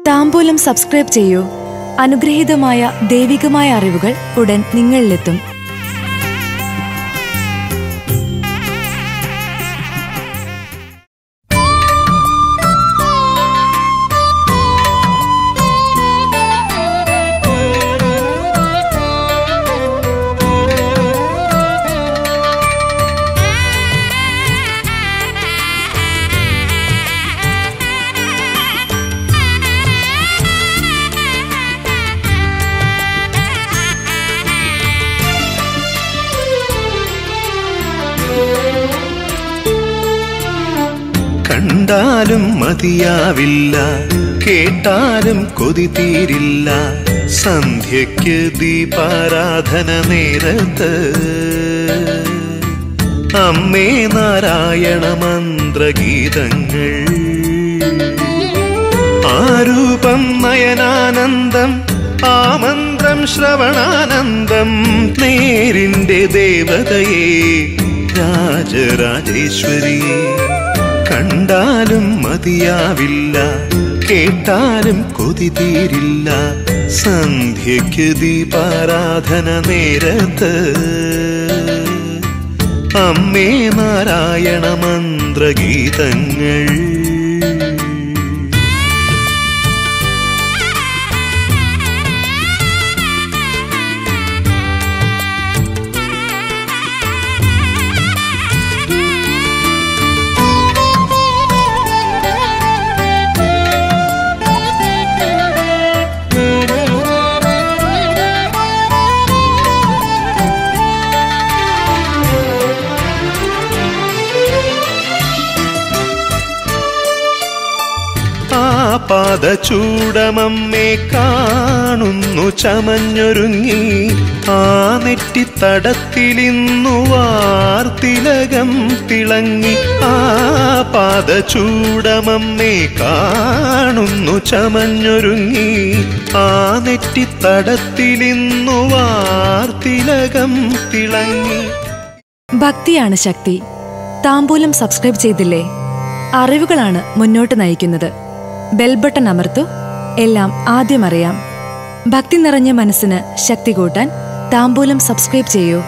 താമ്പൂലം subscribe ചെയ്യൂ അനുഗ്രഹീതമായ ദൈവികമായ അറിവുകൾ ഉടൻ നിങ്ങളിലെത്തും കണ്ടാലും മതിയാവില്ല കേട്ടാലും കൊതി തീരില്ല സന്ധ്യയ്ക്ക് ദീപാരാധന നേരത്ത് അമ്മേ നാരായണ മന്ത്രഗീതങ്ങൾ ആരൂപം നയനാനന്ദം ആ മന്ത്രം ശ്രവണാനന്ദം നേരിന്റെ ദേവതയെ രാജരാജേശ്വരിയെ കണ്ടാലും മതിയാവില്ല കേട്ടാലും കൊതി തീരില്ല സന്ധ്യയ്ക്ക് ദീപാരാധന നേരത്ത് അമ്മേ നാരായണ മന്ത്രഗീതങ്ങൾ ആ പാദചൂടമമ്മേ കാണുന്നു ചമഞ്ഞൊരുങ്ങി ആ നെറ്റിത്തടത്തിലിന്നു വാർത്തിലകം തിളങ്ങി ആ പാദചൂടമമ്മേ കാണുന്നു ചമഞ്ഞൊരുങ്ങി ആ നെറ്റിത്തടത്തിലിന്നു വാർത്തിലകം തിളങ്ങി ഭക്തിയാണ് ശക്തി താമ്പൂലം സബ്സ്ക്രൈബ് ചെയ്തില്ലേ അറിവുകളാണ് മുന്നോട്ട് നയിക്കുന്നത് ബെൽ ബട്ടൺ അമർത്തു എല്ലാം ആദ്യം അറിയാം ഭക്തി നിറഞ്ഞ മനസ്സിന് ശക്തി കൂട്ടാൻ താമ്പൂലം സബ്സ്ക്രൈബ് ചെയ്യൂ